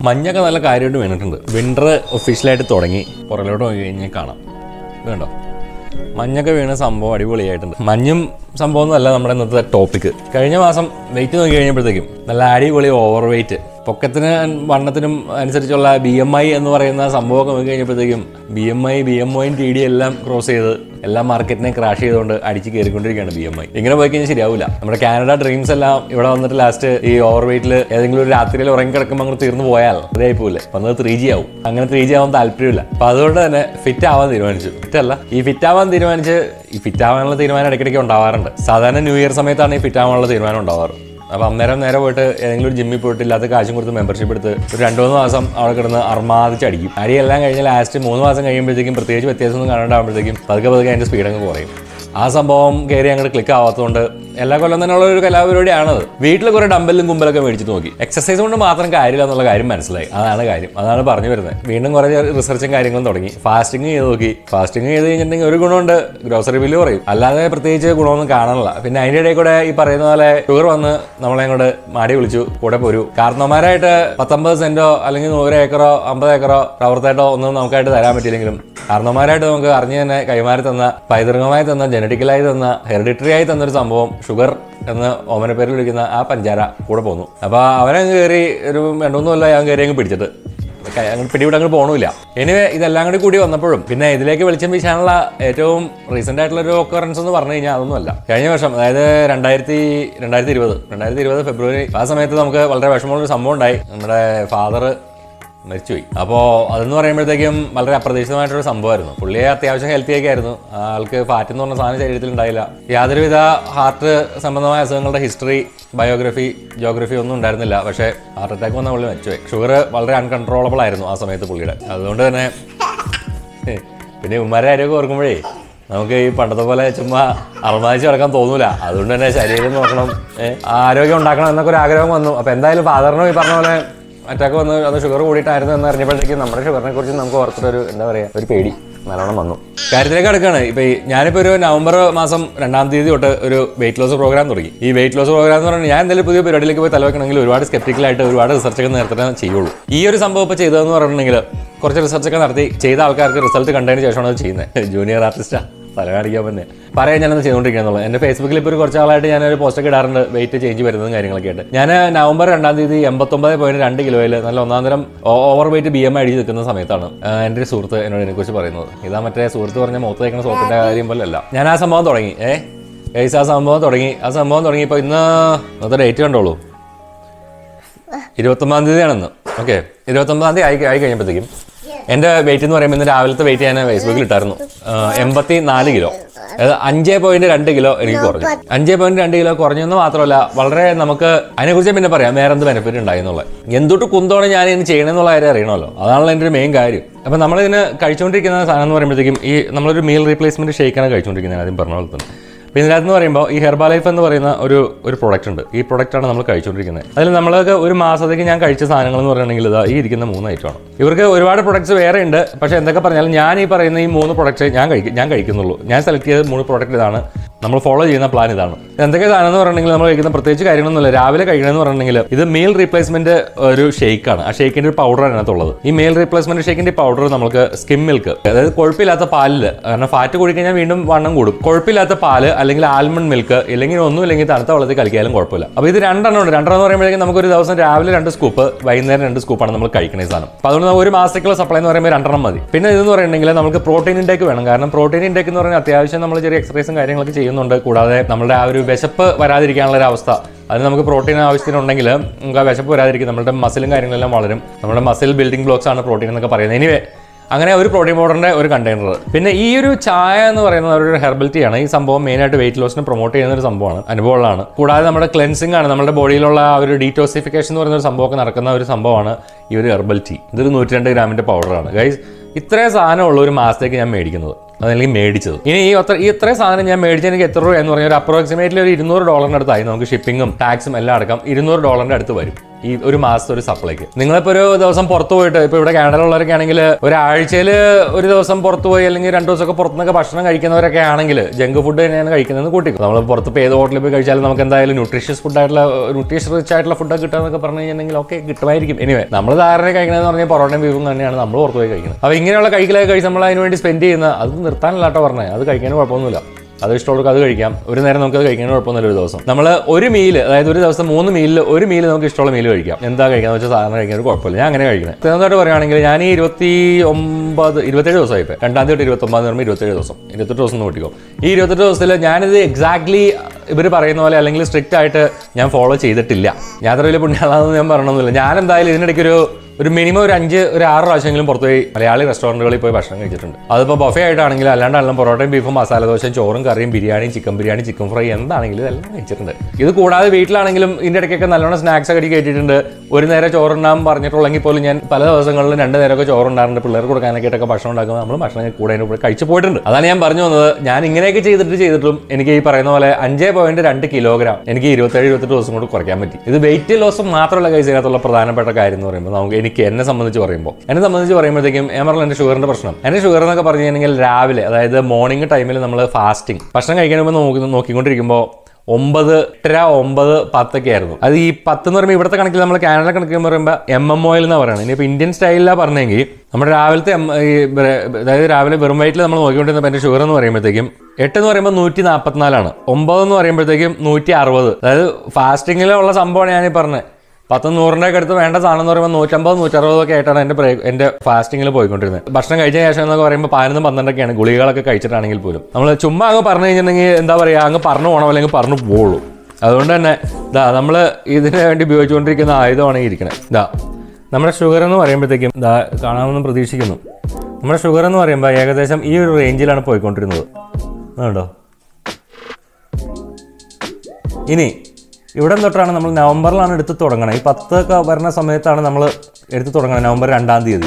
മഞ്ഞൊക്കെ നല്ല കാര്യമായിട്ട് വീണിട്ടുണ്ട് വിൻ്റർ ഒഫീഷ്യലായിട്ട് തുടങ്ങി പുറകിലോട്ട് നോക്കി കഴിഞ്ഞാൽ കാണാം ഇത് കണ്ടോ മഞ്ഞൊക്കെ വീണ സംഭവം അടിപൊളിയായിട്ടുണ്ട് മഞ്ഞും സംഭവം ഒന്നുമല്ല നമ്മുടെ ഇന്നത്തെ ടോപ്പിക്ക് കഴിഞ്ഞ മാസം വെയിറ്റ് നോക്കി കഴിഞ്ഞപ്പോഴത്തേക്കും നല്ല അടിപൊളി ഓവർ വെയിറ്റ് പൊക്കത്തിന് വണ്ണത്തിനും അനുസരിച്ചുള്ള ബി എം ഐ എന്ന് പറയുന്ന സംഭവമൊക്കെ നോക്കി കഴിഞ്ഞപ്പോഴത്തേക്കും B M I B M ഒയും ടി ഡി എല്ലാം ക്രോസ് ചെയ്ത് എല്ലാ മാർക്കറ്റിനെ ക്രാഷ് ചെയ്തുകൊണ്ട് അടിച്ച് കയറിക്കൊണ്ടിരിക്കുകയാണ് ബി എം ഐ ഇങ്ങനെ പോയി കഴിഞ്ഞാൽ ശരിയാവില്ല നമ്മുടെ കാനഡ ഡ്രീംസ് എല്ലാം ഇവിടെ വന്നിട്ട് ലാസ്റ്റ് ഈ ഓവർ വെയിറ്റിൽ ഏതെങ്കിലും ഒരു രാത്രിയിൽ ഉറങ്ങി കിടക്കുമ്പോൾ അങ്ങ് തീർന്നു പോയാൽ അതായി പോലെ വന്നത് ത്രീ ജി ആവും അങ്ങനെ ത്രീ ജി ആവാൻ താല്പര്യമില്ല അപ്പൊ അതുകൊണ്ട് തന്നെ ഫിറ്റ് ആവാൻ തീരുമാനിച്ചു ഫിറ്റ് അല്ല ഈ ഫിറ്റ് ആവാൻ തീരുമാനിച്ച് ഈ ഫിറ്റ് ആവാനുള്ള തീരുമാനം ഇടയ്ക്കിടയ്ക്ക് ഉണ്ടാവാറുണ്ട് സാധാരണ ന്യൂ ഇയർ സമയത്താണ് ഈ ഫിറ്റ് ആവാനുള്ള തീരുമാനം ഉണ്ടാവാറ് അപ്പോൾ അന്നേരം നേരെ പോയിട്ട് ഏതെങ്കിലും ഒരു ജിമ്മിൽ പോയിട്ട് ഇല്ലാത്ത കാശും കൊടുത്ത് മെമ്പർഷിപ്പ് എടുത്ത് ഒരു രണ്ട് മൂന്ന് മാസം അവിടെ കിടന്ന് അർമാദിച്ചടിക്കും അടിയെല്ലാം കഴിഞ്ഞ് ലാസ്റ്റ് മൂന്ന് മാസം കഴിയുമ്പോഴത്തേക്കും പ്രത്യേകിച്ച് വ്യത്യാസമൊന്നും കാണാണ്ടാകുമ്പോഴത്തേക്കും പതുക്കെ പതുക്കെ അതിൻ്റെ സ്പീഡ് അങ്ങ് കുറയും ആ സംഭവം കയറി അങ്ങോട്ട് ക്ലിക്ക് ആവാത്തതുകൊണ്ട് എല്ലാ കൊല്ലം തന്നെയുള്ള ഒരു കലാപരിപാടിയാണത് വീട്ടിൽ കുറേ ഡമ്പലും കുമ്പലൊക്കെ മേടിച്ച് നോക്കി എക്സസൈസ് കൊണ്ട് മാത്രം കാര്യമില്ല എന്നുള്ള കാര്യം മനസ്സിലായി അതാണ് കാര്യം അതാണ് പറഞ്ഞു വരുന്നത് വീണ്ടും കുറേ റിസർച്ചും കാര്യങ്ങളും തുടങ്ങി ഫാസ്റ്റിംഗ് ചെയ്ത് നോക്കി ഫാസ്റ്റിംഗ് ചെയ്ത് കഴിഞ്ഞിട്ടുണ്ടെങ്കിൽ ഒരു ഗുണമുണ്ട് ഗ്രോസറി ബില്ല് കുറയും അല്ലാതെ പ്രത്യേകിച്ച് ഗുണമൊന്നും കാണാനില്ല പിന്നെ അതിൻ്റെ ഇടയിൽ കൂടെ ഈ പറയുന്ന പോലെ ഷുഗർ വന്ന് നമ്മളെ കൂടെ മാടി വിളിച്ചു കൂടെ പോരൂ കാരണവന്മാരായിട്ട് പത്തൊമ്പത് സെന്റോ അല്ലെങ്കിൽ നൂറ് ഏക്കറോ അമ്പത് ഏക്കറോ പ്രവർത്തനോ ഒന്നും നമുക്കായിട്ട് തരാൻ പറ്റിയില്ലെങ്കിലും കാരണവന്മാരായിട്ട് നമുക്ക് അറിഞ്ഞു തന്നെ കൈമാറി തന്ന പൈതൃകമായി തന്ന ജനറ്റിക്കലായി തന്ന ഹെറിഡിറ്ററി ആയി തന്നൊരു സംഭവം ഷുഗർ എന്ന് ഓമന പേരിൽ വിളിക്കുന്ന ആ പഞ്ചാര കൂടെ പോന്നു അപ്പൊ അവനങ്ങ് കയറി ഒരു രണ്ടു മൂന്ന് കൊല്ലം ഞാൻ കയറി അങ്ങ് പിടിച്ചിട്ട് ക- അങ്ങ് പിടിവിട്ട് അങ്ങ് പോകണമില്ല എനിവേ ഇതെല്ലാം കൂടി കൂടി വന്നപ്പോഴും പിന്നെ ഇതിലേക്ക് വെളിച്ചം വീശാനുള്ള ഏറ്റവും റീസെന്റ് ആയിട്ടുള്ള ഒരു ഒക്കറൻസ് എന്ന് പറഞ്ഞു കഴിഞ്ഞാൽ അതൊന്നുമല്ല കഴിഞ്ഞ വർഷം അതായത് രണ്ടായിരത്തി രണ്ടായിരത്തി ഇരുപത് രണ്ടായിരത്തി ഇരുപത് ഫെബ്രുവരി ആ സമയത്ത് നമുക്ക് വളരെ വിഷമമുള്ള ഒരു സംഭവം ഉണ്ടായി നമ്മുടെ ഫാദർ മരിച്ചുപോയി അപ്പോൾ അതെന്ന് പറയുമ്പോഴത്തേക്കും വളരെ അപ്രതീക്ഷിതമായിട്ടൊരു സംഭവമായിരുന്നു പുള്ളിയെ അത്യാവശ്യം ഹെൽത്തി ഒക്കെ ആയിരുന്നു ആ ആൾക്ക് ഫാറ്റ് എന്ന് പറഞ്ഞ സാധനം ശരീരത്തിൽ ഉണ്ടായില്ല യാതൊരുവിധ ഹാർട്ട് സംബന്ധമായ അസുഖങ്ങളുടെ ഹിസ്റ്ററി ബയോഗ്രഫി ജോഗ്രഫി ഒന്നും ഉണ്ടായിരുന്നില്ല പക്ഷേ ഹാർട്ട് അറ്റാക്ക് വന്ന പുള്ളി മരിച്ചുപോയി ഷുഗർ വളരെ അൺകൺട്രോളബിൾ ആയിരുന്നു ആ സമയത്ത് പുള്ളിയുടെ അതുകൊണ്ട് തന്നെ പിന്നെ ഉമ്മാരെ കാര്യമൊക്കെ ഓർക്കുമ്പോഴേ നമുക്ക് ഈ പണ്ടത്തെ പോലെ ചുമ്മാ അറുമാദിച്ച് കിടക്കാൻ തോന്നൂല അതുകൊണ്ട് തന്നെ ശരീരം നോക്കണം ഏ, ആരോഗ്യം ഉണ്ടാക്കണം എന്നൊക്കെ ഒരു ആഗ്രഹം വന്നു അപ്പൊ എന്തായാലും ഫാദറിനും ഈ പറഞ്ഞ പോലെ അറ്റാക്ക് വന്ന് അത് ഷുഗർ കൂടിയിട്ടായിരുന്നു എന്ന് അറിഞ്ഞപ്പോഴത്തേക്കും നമ്മുടെ ഷുഗറിനെ കുറിച്ച് നമുക്ക് ഓർത്തിട്ടൊരു എന്താ പറയാ ഒരു പേടി നല്ലോണം വന്നു കാര്യത്തിലേക്ക് അടുക്കാണ് ഇപ്പൊ ഈ ഞാനിപ്പോ ഒരു നവംബർ മാസം രണ്ടാം തീയതി തൊട്ട് ഒരു വെയിറ്റ് ലോസ് പ്രോഗ്രാം തുടങ്ങി ഈ വെയിറ്റ് ലോസ് പ്രോഗ്രാം എന്ന് പറഞ്ഞാൽ ഞാൻ എന്തെങ്കിലും പുതിയ പരിപാടിയിലേക്ക് പോയി തലവെക്കണമെങ്കിൽ ഒരുപാട് സ്കെപ്റ്റിക്കലായിട്ട് ഒരുപാട് റിസർച്ച് ഒക്കെ നേരത്തെ ചെയ്യുള്ളൂ ഈ ഒരു സംഭവം ഇപ്പോൾ ചെയ്തതെന്ന് പറഞ്ഞിട്ടുണ്ടെങ്കിൽ കുറച്ച് റിസർച്ച് ഒക്കെ നടത്തി ചെയ്ത ആൾക്കാർക്ക് റിസൾട്ട് കണ്ടതിന് ശേഷമാണ് അത് ചെയ്യുന്നത് ജൂനിയർ ആർട്ടിസ്റ്റാ തല കാണിക്കാൻ തന്നെ പറയാൻ ഞാനത് ചെയ്തുകൊണ്ടിരിക്കുകയെന്നുള്ളത് എൻ്റെ ഫേസ്ബുക്കിൽ ഇപ്പോൾ ഒരു കുറച്ച് ആളായിട്ട് ഞാനൊരു പോസ്റ്റൊക്കെ ഇടാറുണ്ട് വെയിറ്റ് ചേഞ്ച് വരുന്നതും കാര്യങ്ങളൊക്കെ ആയിട്ട് ഞാൻ നവംബർ രണ്ടാം തീയതി എൺപത്തൊമ്പത് പോയിന്റ് രണ്ട് കിലോയിൽ നല്ല ഒന്നാം തരം over weight B M I അടിച്ച് നിൽക്കുന്ന സമയത്താണ് ആ, എൻ്റെ ഒരു സുഹൃത്ത് എന്നോട് ഇതിനെക്കുറിച്ച് പറയുന്നത് ഇതാ മറ്റേ സുഹൃത്ത് പറഞ്ഞ മുഖത്ത് തേക്കുന്ന സോപ്പിൻ്റെ കാര്യം പോലെ അല്ല ഞാൻ ആ സംഭവം തുടങ്ങി ഏ ഏസ് ആ സംഭവം തുടങ്ങി ആ സംഭവം തുടങ്ങിയപ്പോൾ ഇന്ന് ഇന്നത്തെ ഡേറ്റ് കണ്ടോളൂ ഇരുപത്തൊമ്പതാം തീയതിയാണെന്ന് ഓക്കെ ഇരുപത്തൊമ്പതാം തീയതി ആയി ആയി കഴിയുമ്പോഴത്തേക്കും എൻ്റെ വെയിറ്റ് എന്ന് പറയുമ്പോൾ ഇന്ന് രാവിലത്തെ വെയിറ്റ് ഞാൻ ഫേസ്ബുക്കിൽ ഇട്ടായിരുന്നു എൺപത്തി നാല് കിലോ അതായത് അഞ്ച് പോയിന്റ് രണ്ട് കിലോ എനിക്ക് കുറഞ്ഞു അഞ്ച് പോയിന്റ് രണ്ട് കിലോ കുറഞ്ഞെന്ന് മാത്രമല്ല വളരെ നമുക്ക് അതിനെക്കുറിച്ച് പിന്നെ പറയാം വേറെ എന്ത് ബെനിഫിറ്റ് ഉണ്ടായി എന്നുള്ളത് എന്തൊട്ട് കുന്തോടെ ഞാൻ ഇതിന് ചെയ്യണമെന്നുള്ള കാര്യം അറിയണമല്ലോ അതാണല്ലോ എൻ്റെ ഒരു മെയിൻ കാര്യം അപ്പം നമ്മളിതിന് കഴിച്ചുകൊണ്ടിരിക്കുന്ന സാധനം എന്ന് പറയുമ്പോഴത്തേക്കും ഈ നമ്മളൊരു മീൽ റീപ്ലേസ്മെന്റ് ഷേക്കാണ് കഴിച്ചുകൊണ്ടിരിക്കുന്നത് ആദ്യം പറഞ്ഞ പോലെ തന്നെ അപ്പോൾ ഇതിനകത്ത് എന്ന് പറയുമ്പോൾ ഈ ഹെർബാ ലൈഫ് എന്ന് പറയുന്ന ഒരു ഒരു പ്രൊഡക്റ്റ് ഉണ്ട് ഈ പ്രൊഡക്റ്റാണ് നമ്മൾ കഴിച്ചുകൊണ്ടിരിക്കുന്നത് അതിൽ നമ്മളൊക്കെ ഒരു മാസത്തേക്ക് ഞാൻ കഴിച്ച സാധനങ്ങൾ എന്ന് പറയുകയാണെങ്കിൽ ഇതാ ഈ ഇരിക്കുന്ന മൂന്ന് ഐറ്റമാണ് ഇവർക്ക് ഒരുപാട് പ്രൊഡക്ട്സ് വേറെ ഉണ്ട് പക്ഷേ എന്തൊക്കെ പറഞ്ഞാലും ഞാൻ ഈ പറയുന്ന ഈ മൂന്ന് പ്രൊഡക്ട്സ് ഞാൻ കഴിക്കും ഞാൻ കഴിക്കുന്നുള്ളൂ ഞാൻ സെലക്ട് ചെയ്ത മൂന്ന് പ്രൊഡക്റ്റ് ഇതാണ് നമ്മൾ ഫോളോ ചെയ്യുന്ന പ്ലാൻ ഇതാണ് എന്തൊക്കെ സാധനം എന്ന് പറഞ്ഞിട്ടുണ്ടെങ്കിൽ നമ്മൾ കഴിക്കുന്ന പ്രത്യേകിച്ച് കാര്യങ്ങളൊന്നുമില്ല രാവിലെ കഴിക്കണമെന്ന് പറഞ്ഞിട്ടുണ്ടെങ്കിൽ ഇത് മീൽ റീപ്ലേസ്മെന്റ് ഒരു ഷേക്കാണ് ആ ഷേക്കിന്റെ ഒരു പൗഡർ അതിനകത്തുള്ളത് ഈ മീൽ റീപ്ലേസ്മെന്റ് ഷേക്കിന്റെ പൗഡർ നമുക്ക് സ്കിം മിൽക്ക് അതായത് കൊഴുപ്പില്ലാത്ത പാലിൽ കാരണം ഫാറ്റ് കൂടി കഴിഞ്ഞാൽ വീണ്ടും വണ്ണം കൂടും കൊഴുപ്പില്ലാത്ത പാല് അല്ലെങ്കിൽ ആൽമണ്ട് മിൽക്ക് ഇല്ലെങ്കിൽ ഒന്നും ഇല്ലെങ്കിൽ തണുത്ത വെള്ളത്തിൽ കളിക്കാനും കുഴപ്പമില്ല അപ്പോൾ ഇത് രണ്ടെണ്ണം ഉണ്ട് രണ്ടെണ്ണം എന്ന് പറയുമ്പോഴേക്കും നമുക്ക് ഒരു ദിവസം രാവിലെ രണ്ട് സ്കൂപ്പ് വൈകുന്നേരം രണ്ട് സ്കൂപ്പാണ് നമ്മൾ കഴിക്കുന്ന ഈ സാധനം അപ്പോൾ അതുകൊണ്ട് നമുക്ക് ഒരു മാസത്തേക്കുള്ള സപ്ലൈ എന്ന് പറയുമ്പോൾ രണ്ടെണ്ണം മതി പിന്നെ ഇതെന്ന് പറയുന്നുണ്ടെങ്കിൽ നമുക്ക് പ്രോട്ടീൻ ഇൻടേക്ക് വേണം കാരണം പ്രോട്ടീൻ ഇൻടേക്ക് എന്ന് പറഞ്ഞാൽ അത്യാവശ്യം നമ്മൾ ചെറിയ എക്സസൈസും കാര്യങ്ങളൊക്കെ ചെയ്യുന്നുണ്ട് കൂടാതെ നമ്മുടെ ആ ഒരു വിശപ്പ് വരാതിരിക്കാനുള്ള ഒരു അവസ്ഥ അതിന് നമുക്ക് പ്രോട്ടീൻ ആവശ്യത്തിനുണ്ടെങ്കിൽ നമുക്ക് ആ വിശപ്പ് വരാതിരിക്കും നമ്മുടെ മസിലും കാര്യങ്ങളെല്ലാം വളരും നമ്മുടെ മസിൽ ബിൽഡിംഗ് ബ്ലോക്സ് ആണ് പ്രോട്ടീൻ എന്നൊക്കെ പറയുന്നത് എനിവേ അങ്ങനെ ഒരു പ്രോട്ടീൻ പൗഡറിന്റെ ഒരു കണ്ടെയ്നർ പിന്നെ ഈ ഒരു ചായ എന്ന് പറയുന്നത് ഒരു ഹെർബൽ ടീ ആണ് ഈ സംഭവം മെയിൻ ആയിട്ട് വെയിറ്റ് ലോസിനെ പ്രൊമോട്ട് ചെയ്യുന്ന ഒരു സംഭവമാണ് അനുഭവമുള്ളതാണ് കൂടാതെ നമ്മുടെ ക്ലെൻസിങ് ആണ് നമ്മുടെ ബോഡിയിലുള്ള ആ ഒരു ഡീറ്റോസിഫിക്കേഷൻ എന്ന് പറയുന്ന ഒരു സംഭവമൊക്കെ നടക്കുന്ന ഒരു സംഭവമാണ് ഈ ഒരു ഹെർബൽ ടീ ഇതൊരു നൂറ്റി രണ്ട് ഗ്രാമിന്റെ പൗഡറാണ് ഗൈസ് ഇത്രയും സാധനമുള്ള ഒരു മാസത്തേക്ക് ഞാൻ മേടിക്കുന്നത് അതല്ലെങ്കിൽ മേടിച്ചത് ഇനി ഈ ഒത്ര ഈ ഇത്രയും സാധനം ഞാൻ മേടിച്ച എനിക്ക് എത്ര രൂപ എന്ന് പറഞ്ഞാൽ ഒരു അപ്രോക്സിമേറ്റ്ലി ഒരു ഇരുന്നൂറ് ഡോളറിന്റെ അടുത്തായി നമുക്ക് ഷിപ്പിങ്ങും ടാക്സും എല്ലാം അടക്കം ഇരുന്നൂറ് ഡോളറിന്റെ അടുത്ത് വരും ഈ ഒരു മാസത്തെ ഒരു സപ്ലൈക്ക് നിങ്ങളിപ്പോൾ ഒരു ദിവസം പുറത്ത് പോയിട്ട് ഇപ്പോൾ ഇവിടെ കാനഡയിലുള്ളവരൊക്കെ ആണെങ്കിൽ ഒരാഴ്ചയിൽ ഒരു ദിവസം പുറത്ത് പോയി അല്ലെങ്കിൽ രണ്ട് ദിവസമൊക്കെ പുറത്തുനിന്നൊക്കെ ഭക്ഷണം കഴിക്കുന്നവരൊക്കെ ആണെങ്കിൽ ജങ്ക് ഫുഡ് തന്നെയാണ് കഴിക്കുന്നതെന്ന് കൂട്ടിക്കും നമ്മൾ പുറത്ത് ഇപ്പോൾ ഏത് ഹോട്ടലിൽ പോയി കഴിച്ചാലും നമുക്ക് എന്തായാലും ന്യൂട്രീഷ്യസ് ഫുഡ് ആയിട്ടുള്ള ന്യൂട്രീഷ്യസ് റിച്ച് ആയിട്ടുള്ള ഫുഡ് കിട്ടുക എന്നൊക്കെ പറഞ്ഞു കഴിഞ്ഞിട്ടുണ്ടെങ്കിൽ ഓക്കെ കിട്ടുമായിരിക്കും എനിവേ നമ്മൾ ധാരണ കഴിക്കണമെന്ന് പറഞ്ഞാൽ പൊറോട്ടയും ബീഫും തന്നെയാണ് നമ്മൾ പുറത്ത് പോയി കഴിക്കുന്നത് അപ്പോൾ ഇങ്ങനെയുള്ള കഴിക്കലൊക്കെ കഴിച്ച് നമ്മൾ അതിന് വേണ്ടി സ്പെൻഡ് ചെയ്യുന്ന അത് നിർത്താനല്ല കേട്ടോ പറഞ്ഞത് അത് കഴിക്കാൻ കുഴപ്പമൊന്നുമില്ല അത് ഇഷ്ടമുള്ളവർക്ക് അത് കഴിക്കാം ഒരു നേരം നമുക്ക് അത് കഴിക്കാൻ കുഴപ്പമൊന്നുമില്ല ഒരു ദിവസം നമ്മൾ ഒരു മീൽ അതായത് ഒരു ദിവസം മൂന്ന് മീലിൽ ഒരു മീൽ നമുക്ക് ഇഷ്ടമുള്ള മീൽ കഴിക്കാം എന്താ കഴിക്കാന്ന് വെച്ചാൽ സാധാരണ കഴിക്കാൻ ഒരു കുഴപ്പമില്ല ഞാൻ അങ്ങനെ കഴിക്കുന്നത് തീർച്ചയായിട്ടും പറയുകയാണെങ്കിൽ ഞാൻ ഈ ഇരുപത്തി ഒമ്പത് ഇരുപത്തേഴ് ദിവസമായി ഇപ്പോൾ രണ്ടാം തീയതി ഇരുപത്തി ഒമ്പത് പറയുമ്പോൾ ഇരുപത്തേഴ് ദിവസം ഇരുപത്തെട്ട് ദിവസം എന്ന് കൂട്ടിക്കോ ഈ ഇരുപത്തെട്ട് ദിവസത്തിൽ ഞാനിത് എക്സാക്ട്ലി ഇവർ പറയുന്ന പോലെ അല്ലെങ്കിൽ സ്ട്രിക്റ്റ് ആയിട്ട് ഞാൻ ഫോളോ ചെയ്തിട്ടില്ല ഞാൻ അത്ര വലിയ പുണ്യാളാണെന്ന് ഞാൻ പറയണമെന്നില്ല ഞാൻ എന്തായാലും ഇതിനിടയ്ക്ക് ഒരു ഒരു മിനിമം ഒരു അഞ്ച് ഒരു ആറ് പ്രാവശ്യമെങ്കിലും പുറത്ത് പോയി മലയാളി റെസ്റ്റോറൻറ്റുകളിൽ പോയി ഭക്ഷണം കഴിച്ചിട്ടുണ്ട് അതിപ്പോൾ ബൊഫേ ആയിട്ടാണെങ്കിലും അല്ലാണ്ടാണെങ്കിലും പൊറോട്ടയും ബീഫും മസാല ദോശയും ചോറും കറിയും ബിരിയാണിയും ചിക്കൻ ബിരിയാണി ചിക്കൻ ഫ്രൈ എന്താണെങ്കിലും ഇതെല്ലാം കഴിച്ചിട്ടുണ്ട് ഇത് കൂടാതെ വീട്ടിലാണെങ്കിലും ഇതിൻ്റെ ഇടയ്ക്കൊക്കെ നല്ലോണം സ്നാക്സ് ഒക്കെ കയറ്റിയിട്ടുണ്ട് ഒരു നേരം ചോറുണ്ടാകും പറഞ്ഞിട്ടുള്ളെങ്കിൽ പോലും ഞാൻ പല ദിവസങ്ങളിലും രണ്ട് നേരമൊക്കെ ചോറുണ്ടാറുണ്ട് പിള്ളേർക്ക് കൊടുക്കാനൊക്കെ ആയിട്ടൊക്കെ ഭക്ഷണം ഉണ്ടാക്കുമ്പോൾ നമ്മൾ ഭക്ഷണം കൂടെ അതിൻ്റെ കൂടെ കഴിച്ചു പോയിട്ടുണ്ട് അതാണ് ഞാൻ പറഞ്ഞു വന്നത് ഞാൻ ഇങ്ങനെയൊക്കെ ചെയ്തിട്ട് ചെയ്തിട്ടും എനിക്ക് ഈ പറയുന്ന പോലെ അഞ്ച് പോയിന്റ് രണ്ട് കിലോഗ്രാം എനിക്ക് ഇരുപത്തേഴ് ഇരുപത്തെട്ട് ദിവസം കൊണ്ട് കുറയ്ക്കാൻ പറ്റി ഇത് വെയിറ്റ് ലോസ് മാത്രമല്ല കൈസ് ഇതിനകത്തുള്ള പ്രധാനപ്പെട്ട കാര്യം എന്ന് പറയുമ്പോൾ നമുക്ക് എനിക്ക് എന്നെ സംബന്ധിച്ച് പറയുമ്പോൾ എന്നെ സംബന്ധിച്ച് പറയുമ്പോഴത്തേക്കും ഞാൻ പറഞ്ഞ എൻ്റെ ഷുഗറിൻ്റെ പ്രശ്നം എൻ്റെ ഷുഗർ എന്നൊക്കെ പറഞ്ഞു കഴിഞ്ഞാൽ രാവിലെ അതായത് മോർണിംഗ് ടൈമിൽ നമ്മൾ ഫാസ്റ്റിംഗ് ഭക്ഷണം കഴിക്കാൻ മുമ്പ് നോക്കി നോക്കിക്കൊണ്ടിരിക്കുമ്പോൾ ഒമ്പത് എട്ടര ഒമ്പത് പത്തൊക്കെ ആയിരുന്നു അത് ഈ പത്ത് എന്ന് പറയുമ്പോൾ ഇവിടുത്തെ കണക്കിൽ നമ്മൾ കാനഡ കണക്കിൽ പറയുമ്പോൾ എം എം ഓയിൽ എന്നാണ് പറയുന്നത് ഇനിയിപ്പോൾ ഇന്ത്യൻ സ്റ്റൈലിലാണ് പറഞ്ഞെങ്കിൽ നമ്മുടെ രാവിലത്തെ എം- ഈ ബ്ര- അതായത് രാവിലെ വെറും വയറ്റിൽ നമ്മൾ നോക്കിക്കൊണ്ടിരുന്നപ്പോൾ എൻ്റെ ഷുഗർ എന്ന് പറയുമ്പോഴത്തേക്കും എട്ട് എന്ന് പറയുമ്പോൾ നൂറ്റി നാൽപ്പത്തിനാലാണ് ഒമ്പത് എന്ന് പറയുമ്പോഴത്തേക്കും നൂറ്റി അറുപത് അതായത് ഫാസ്റ്റിങ്ങിലുള്ള സംഭവമാണ് ഞാനീ പറഞ്ഞത് പത്ത് നൂറിൻ്റെ ഒക്കെ അടുത്ത് വേണ്ട സാധനം എന്ന് പറയുമ്പോൾ നൂറ്റമ്പത് നൂറ്ററുപതൊക്കെ ആയിട്ടാണ് എൻ്റെ ബ്രേക്ക് എൻ്റെ ഫാസ്റ്റിങ്ങിൽ പോയിക്കൊണ്ടിരുന്നത് ഭക്ഷണം കഴിച്ച ശേഷം എന്നൊക്കെ പറയുമ്പോൾ പതിനൊന്നും പന്ത്രണ്ടൊക്കെയാണ് ഗുളികകളൊക്കെ കഴിച്ചിട്ടാണെങ്കിൽ പോലും നമ്മൾ ചുമ്മാ അങ്ങ് പറഞ്ഞു കഴിഞ്ഞിട്ടുണ്ടെങ്കിൽ എന്താ പറയുക അങ്ങ് പറഞ്ഞു പോകണം അല്ലെങ്കിൽ പറഞ്ഞു പോവുള്ളൂ അതുകൊണ്ട് തന്നെ ഇതാ നമ്മൾ ഇതിന് വേണ്ടി ഉപയോഗിച്ചുകൊണ്ടിരിക്കുന്ന ആയുധമാണ് ഈ ഇരിക്കുന്നത് ഇതാ നമ്മുടെ ഷുഗർ എന്ന് പറയുമ്പോഴത്തേക്കും ഇതാ കാണാമെന്ന് പ്രതീക്ഷിക്കുന്നു നമ്മുടെ ഷുഗർ എന്ന് പറയുമ്പോൾ ഏകദേശം ഈ ഒരു റേഞ്ചിലാണ് പോയിക്കൊണ്ടിരുന്നത് അതുണ്ടോ ഇനി ഇവിടെ തൊട്ടാണ് നമ്മൾ നവംബറിലാണ് എടുത്ത് തുടങ്ങണത് ഈ പത്തൊക്കെ വരുന്ന സമയത്താണ് നമ്മൾ എടുത്ത് തുടങ്ങണത് നവംബർ രണ്ടാം തീയതി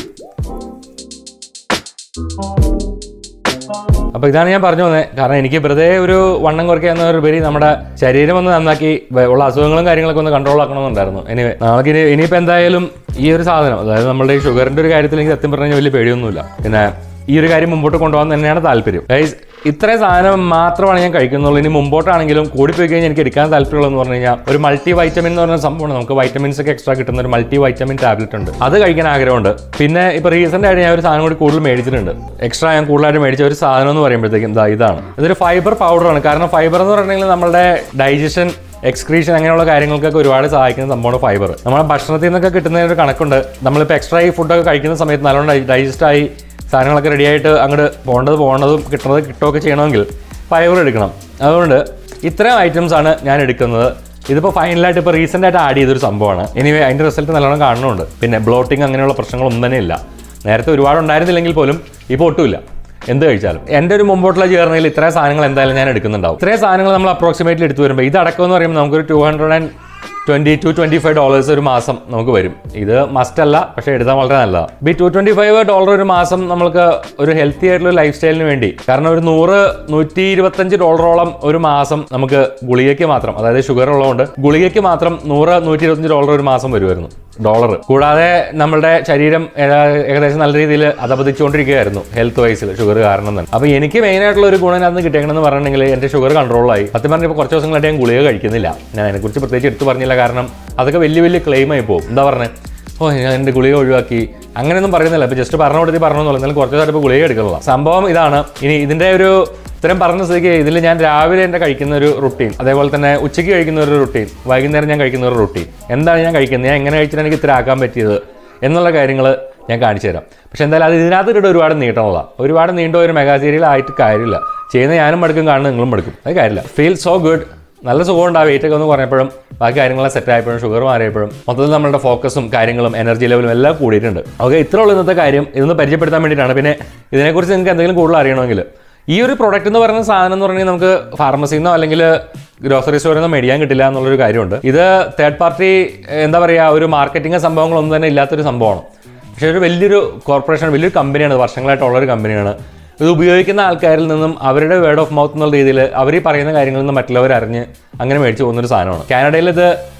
അപ്പോൾ ഇതാണ് ഞാൻ പറഞ്ഞു വന്നത് കാരണം എനിക്ക് വെറുതെ ഒരു വണ്ണം കുറയ്ക്കുക എന്നൊരുപരി നമ്മുടെ ശരീരം ഒന്ന് നന്നാക്കി വെ- ഉള്ള അസുഖങ്ങളും കാര്യങ്ങളൊക്കെ ഒന്ന് കൺട്രോൾ ആക്കണമെന്നുണ്ടായിരുന്നു എനിവേ നമുക്ക് ഇനി ഇനിയിപ്പോൾ എന്തായാലും ഈ ഒരു സാധനം അതായത് നമ്മുടെ ഈ ഷുഗറിൻ്റെ ഒരു കാര്യത്തിൽ എനിക്ക് സത്യം പറഞ്ഞാൽ വലിയ പേടിയൊന്നുമില്ല പിന്നെ ഈ ഒരു കാര്യം മുമ്പോട്ട് കൊണ്ടുപോകാൻ തന്നെയാണ് താല്പര്യം ഗൈസ് ഇത്രയും സാധനം മാത്രമാണ് ഞാൻ കഴിക്കുന്നുള്ളൂ ഇനി മുമ്പോട്ടാണെങ്കിലും കൂടിപ്പോയി കഴിഞ്ഞാൽ എനിക്ക് എടുക്കാൻ താല്പര്യമുള്ളതെന്ന് പറഞ്ഞു കഴിഞ്ഞാൽ ഒരു മൾട്ടി വൈറ്റമിൻ എന്ന് പറഞ്ഞ സംഭവമാണ് നമുക്ക് വൈറ്റമിൻസ് ഒക്കെ എക്സ്ട്രാ കിട്ടുന്ന ഒരു മൾട്ടി വൈറ്റമിൻ ടാബ്ലറ്റ് ഉണ്ട് അത് കഴിക്കാൻ ആഗ്രഹമുണ്ട് പിന്നെ ഇപ്പോൾ റീസെൻ്റ് ആയിട്ട് ഞാൻ ഒരു സാധനം കൂടി കൂടുതൽ മേടിച്ചിട്ടുണ്ട് എക്സ്ട്രാ ഞാൻ കൂടുതലായിട്ട് മേടിച്ച ഒരു സാധനം എന്ന് പറയുമ്പോഴത്തേക്കും ഇതാ ഇതാണ് ഇതൊരു ഫൈബർ പൗഡറാണ് കാരണം ഫൈബർ എന്ന് പറഞ്ഞിട്ടുണ്ടെങ്കിൽ നമ്മുടെ ഡൈജഷൻ എക്സ്ക്രീഷൻ അങ്ങനെയുള്ള കാര്യങ്ങൾക്കൊക്കെ ഒരുപാട് സഹായിക്കുന്ന സംഭവമാണ് ഫൈബർ നമ്മുടെ ഭക്ഷണത്തിൽ നിന്നൊക്കെ കിട്ടുന്ന ഒരു കണക്കുണ്ട് നമ്മളിപ്പോൾ എക്സ്ട്രാ ഈ ഫുഡൊക്കെ കഴിക്കുന്ന സമയത്ത് നല്ലോണം ഡൈജസ്റ്റ് ആയി സാധനങ്ങളൊക്കെ റെഡി ആയിട്ട് അങ്ങോട്ട് പോകേണ്ടത് പോകേണ്ടതും കിട്ടുന്നത് കിട്ടുകയൊക്കെ ചെയ്യണമെങ്കിൽ ഫൈബർ എടുക്കണം അതുകൊണ്ട് ഇത്രയും ഐറ്റംസ് ആണ് ഞാൻ എടുക്കുന്നത് ഇതിപ്പോൾ ഫൈനലായിട്ട് ഇപ്പോൾ റീസെൻ്റ് ആയിട്ട് ആഡ് ചെയ്തൊരു സംഭവമാണ് എനിവേ അതിൻ്റെ റിസൾട്ട് നല്ലോണം കാണുന്നുണ്ട് പിന്നെ ബ്ലോട്ടിങ് അങ്ങനെയുള്ള പ്രശ്നങ്ങളൊന്നും തന്നെ ഇല്ല നേരത്തെ ഒരുപാട് ഉണ്ടായിരുന്നില്ലെങ്കിൽ പോലും ഇപ്പോൾ ഒട്ടുമില്ല എന്ത് കഴിച്ചാലും എൻ്റെ ഒരു മുമ്പോട്ടുള്ള ജേർണിയിൽ ഇത്രയും സാധനങ്ങൾ എന്തായാലും ഞാൻ എടുക്കുന്നുണ്ടാവും ഇത്രയും സാധനങ്ങൾ നമ്മൾ അപ്രോക്സിമേറ്റ്ലി എടുത്തു വരുമ്പോൾ ഇത് അടക്കം എന്ന് പറയുമ്പോൾ നമുക്കൊരു two hundred and twenty to twenty five dollars ഒരു മാസം നമുക്ക് വരും ഇത് മസ്റ്റ് അല്ല പക്ഷേ എടുത്താൽ വളരെ നല്ലതാണ് ബി ടു ട്വൻറ്റി ഫൈവ് ഡോളർ ഒരു മാസം നമുക്ക് ഒരു ഹെൽത്തി ആയിട്ടുള്ള ലൈഫ് സ്റ്റൈലിന് വേണ്ടി കാരണം ഒരു നൂറ് നൂറ്റി ഇരുപത്തഞ്ച് ഡോളറോളം ഒരു മാസം നമുക്ക് ഗുളികയ്ക്ക് മാത്രം അതായത് ഷുഗർ ഉള്ളതുകൊണ്ട് ഗുളികയ്ക്ക് മാത്രം നൂറ് നൂറ്റി ഇരുപത്തഞ്ച് ഡോളർ ഒരു മാസം വരുമായിരുന്നു ഡോളർ കൂടാതെ നമ്മളുടെ ശരീരം ഏതാ- ഏകദേശം നല്ല രീതിയിൽ അധപതിച്ചുകൊണ്ടിരിക്കുകയായിരുന്നു ഹെൽത്ത് വൈസിൽ ഷുഗർ കാരണം തന്നെ അപ്പോൾ എനിക്ക് മെയിൻ ആയിട്ടുള്ള ഒരു ഗുണം അതിന് കിട്ടിയേക്കണമെന്ന് പറഞ്ഞിട്ടുണ്ടെങ്കിൽ എൻ്റെ ഷുഗർ കൺട്രോളായി സത്യം പറഞ്ഞാൽ ഇപ്പോൾ കുറച്ച് ദിവസങ്ങളായിട്ട് ഞാൻ ഗുളിക കഴിക്കുന്നില്ല ഞാൻ അതിനെക്കുറിച്ച് പ്രത്യേകിച്ച് എടുത്തു പറഞ്ഞില്ല കാരണം അതൊക്കെ വലിയ വലിയ ക്ലെയിം ആയി പോകും എന്താ പറഞ്ഞത് ഓ ഞാൻ എൻ്റെ ഗുളിക ഒഴിവാക്കി അങ്ങനെയൊന്നും പറയുന്നില്ല ഇപ്പോൾ ജസ്റ്റ് പറഞ്ഞു കൊടുത്തി പറഞ്ഞു എന്നുള്ളൂ എന്നാലും കുറച്ച് ദിവസമായിട്ട് ഇപ്പോൾ ഗുളിക എടുക്കുന്നില്ല സംഭവം ഇതാണ് ഇനി ഇതിൻ്റെ ഒരു ഇത്രയും പറഞ്ഞ സ്ഥിതിക്ക് ഇതിൽ ഞാൻ രാവിലെ എൻ്റെ കഴിക്കുന്ന ഒരു റുട്ടീൻ അതേപോലെ തന്നെ ഉച്ചയ്ക്ക് കഴിക്കുന്ന ഒരു റുട്ടീൻ വൈകുന്നേരം ഞാൻ കഴിക്കുന്ന ഒരു റുട്ടീൻ എന്താണ് ഞാൻ കഴിക്കുന്നത് ഞാൻ എങ്ങനെ കഴിച്ചിട്ട് എനിക്ക് ഇത്ര ആക്കാൻ പറ്റിയത് എന്നുള്ള കാര്യങ്ങൾ ഞാൻ കാണിച്ചു തരാം പക്ഷെ എന്തായാലും അത് ഇതിനകത്ത് ഇട്ടിട്ട് ഒരുപാട് നീട്ടമുള്ളതാണ് ഒരുപാട് നീണ്ട ഒരു മെഗാ സീരിയൽ ആയിട്ട് കാര്യമില്ല ചെയ്യുന്ന ഞാനും മടുക്കും കാണുന്ന നിങ്ങളും മടുക്കും അത് കാര്യമില്ല ഫീൽ സോ ഗുഡ് നല്ല സുഖമുണ്ട് ആ വെയിറ്റ് ഒക്കെ ഒന്ന് കുറഞ്ഞപ്പോഴും ബാക്കി കാര്യങ്ങളെല്ലാം സെറ്റ് ആയപ്പോഴും ഷുഗർ മാറിയപ്പോഴും മൊത്തത്തിൽ നമ്മുടെ ഫോക്കസും കാര്യങ്ങളും എനർജി ലെവലും എല്ലാം കൂടിയിട്ടുണ്ട് ഓക്കെ ഇത്ര ഉള്ള ഇന്നത്തെ കാര്യം ഇതൊന്ന് പരിചയപ്പെടുത്താൻ വേണ്ടിയിട്ടാണ് പിന്നെ ഇതിനെക്കുറിച്ച് നിങ്ങൾക്ക് എന്തെങ്കിലും കൂടുതൽ അറിയണമെങ്കിൽ ഈ ഒരു പ്രൊഡക്റ്റ് എന്ന് പറയുന്ന സാധനം എന്ന് പറഞ്ഞാൽ നമുക്ക് ഫാർമസിയിൽ നിന്നോ അല്ലെങ്കിൽ ഗ്രോസറി സ്റ്റോറിൽ നിന്നോ മേടിക്കാൻ കിട്ടില്ല എന്നുള്ളൊരു കാര്യമുണ്ട് ഇത് തേർഡ് പാർട്ടി എന്താ പറയുക ഒരു മാർക്കറ്റിംഗ് സംഭവങ്ങളൊന്നും തന്നെ ഇല്ലാത്തൊരു സംഭവമാണ് പക്ഷേ ഒരു വലിയൊരു കോർപ്പറേഷൻ വലിയൊരു കമ്പനിയാണ് ഇത് വർഷങ്ങളായിട്ടുള്ള ഒരു കമ്പനിയാണ് ഇത് ഉപയോഗിക്കുന്ന ആൾക്കാരിൽ നിന്നും അവരുടെ വേർഡ് ഓഫ് മൗത്ത് എന്നുള്ള രീതിയിൽ അവർ ഈ പറയുന്ന കാര്യങ്ങളിൽ നിന്ന് മറ്റുള്ളവർ അറിഞ്ഞ് അങ്ങനെ മേടിച്ച് പോകുന്നൊരു സാധനമാണ് കാനഡയിൽ ഇത്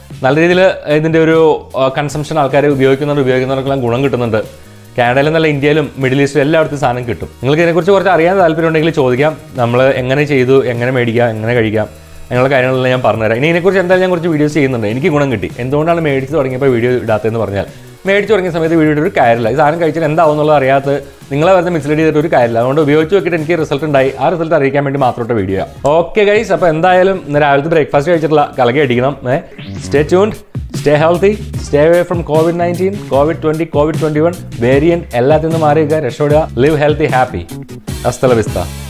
നല്ല രീതിയിൽ ഇതിൻ്റെ ഒരു കൺസംഷൻ ആൾക്കാർ ഉപയോഗിക്കുന്നുണ്ട് ഉപയോഗിക്കുന്നവർക്കെല്ലാം ഗുണം കിട്ടുന്നുണ്ട് കാനഡയിലും നല്ല ഇന്ത്യയിലും മിഡിൽ ഈസ്റ്റിലും എല്ലായിടത്തും സാധനം കിട്ടും നിങ്ങൾക്ക് ഇതിനെക്കുറിച്ച് കുറച്ച് അറിയാൻ താല്പര്യം ഉണ്ടെങ്കിൽ ചോദിക്കാം നമ്മൾ എങ്ങനെ ചെയ്തു എങ്ങനെ മേടിക്കാം എങ്ങനെ കഴിക്കാം അങ്ങനെയുള്ള കാര്യങ്ങളെല്ലാം ഞാൻ പറഞ്ഞുതരാം ഇനി ഇതിനെക്കുറിച്ച് എന്തായാലും ഞാൻ കുറച്ച് വീഡിയോസ് ചെയ്യുന്നുണ്ട് എനിക്ക് ഗുണം കിട്ടി എന്തുകൊണ്ടാണ് മേടിച്ച് തുടങ്ങിയപ്പോൾ വീഡിയോ ഇടാത്തതെന്ന് പറഞ്ഞാൽ മേടിച്ച് തുടങ്ങിയ സമയത്ത് വീഡിയോ ഒരു കാര്യമില്ല ഈ സാധനം കഴിച്ചാൽ എന്താവും എന്നുള്ളത് അറിയാത്ത നിങ്ങളെ വെറുതെ മിസ്ലീഡ് ചെയ്തിട്ട് ഒരു കാര്യമില്ല അതുകൊണ്ട് ഉപയോഗിച്ച് നോക്കിയിട്ട് എനിക്ക് റിസൾട്ട് ഉണ്ടായി ആ റിസൾട്ട് അറിയിക്കാൻ വേണ്ടി മാത്രമായിട്ട് വീഡിയോ ഓക്കെ ഗൈസ് അപ്പോൾ എന്തായാലും ഇന്ന് രാവിലത്തെ ബ്രേക്ക്ഫാസ്റ്റ് കഴിച്ചിട്ടുള്ള കലകി അടിക്കണം ഏ stay tuned stay healthy stay away from covid nineteen covid twenty covid twenty one variant എല്ലാത്തിൽ നിന്നും മാറിയൊക്കെ രക്ഷപ്പെടുക live healthy happy hasta la Vista